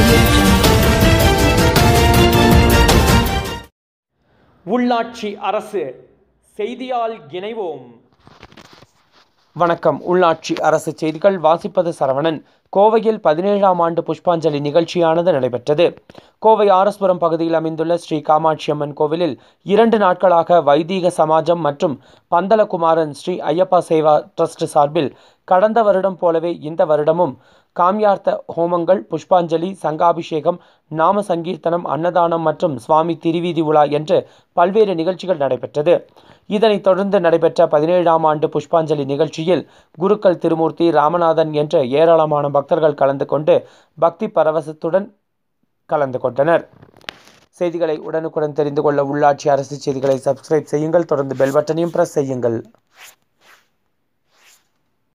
Audio Jungle. உள்ளாட்சி அரசு செய்தியால் இணைவோம் வணக்கம் உள்ளாட்சி அரசு செய்திகள் வாசிப்பது சரவணன் கோவையில் பதினேழாம் ஆண்டு புஷ்பாஞ்சலி நிகழ்ச்சியானது நடைபெற்றது கோவை ஆரஸ்புரம் பகுதியில் அமைந்துள்ள ஸ்ரீ காமாட்சி அம்மன் கோவிலில் இரண்டு நாட்களாக வைதீக சமாஜம் மற்றும் பந்தலகுமாரன் ஸ்ரீ ஐயப்பா சேவா ட்ரஸ்ட் சார்பில் கடந்த வருடம் போலவே இந்த வருடமும் காமியார்த்த ஹோமங்கள் புஷ்பாஞ்சலி சங்காபிஷேகம் நாம சங்கீர்த்தனம் அன்னதானம் மற்றும் சுவாமி திருவீதி உலா என்று பல்வேறு நிகழ்ச்சிகள் நடைபெற்றது இதனைத் தொடர்ந்து நடைபெற்ற பதினேழாம் ஆண்டு புஷ்பாஞ்சலி நிகழ்ச்சியில் குருக்கள் திருமூர்த்தி ராமநாதன் என்ற ஏராளமான பக்தர்கள் கலந்து கொண்டு பக்தி பரவசத்துடன் கலந்து கொண்டனர் செய்திகளை உடனுக்குடன் தெரிந்து கொள்ள உள்ளாட்சி அரசு செய்திகளை சப்ஸ்கிரைப் செய்யுங்கள் தொடர்ந்து பெல் பட்டனையும் பிரஸ் செய்யுங்கள்